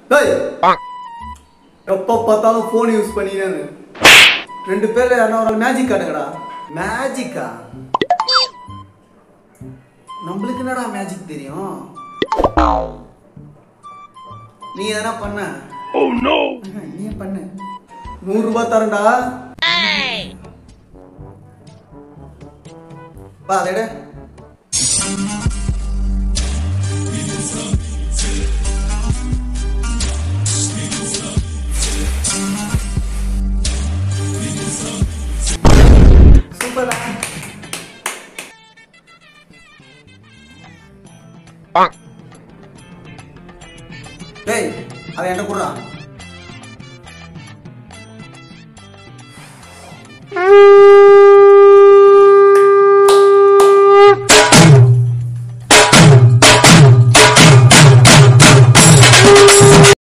டேய் எப்போ பார்த்தாலும் ஃபோன் யூஸ் பண்ணினேன்னு ரெண்டு பேர்ல யாரா ஒரு மேஜிக் காட்டுங்கடா மேஜிக்கா நம்மளுக்கு என்னடா மேஜிக் தெரியும் நீ எதனா பண்ண ஆஹா, நீ பண்ண நூறு ரூபாய் தரேன்டா வா அதை எடு. சூப்பர்டா டேய் அதை என்கிட்ட கொடுறா ஆ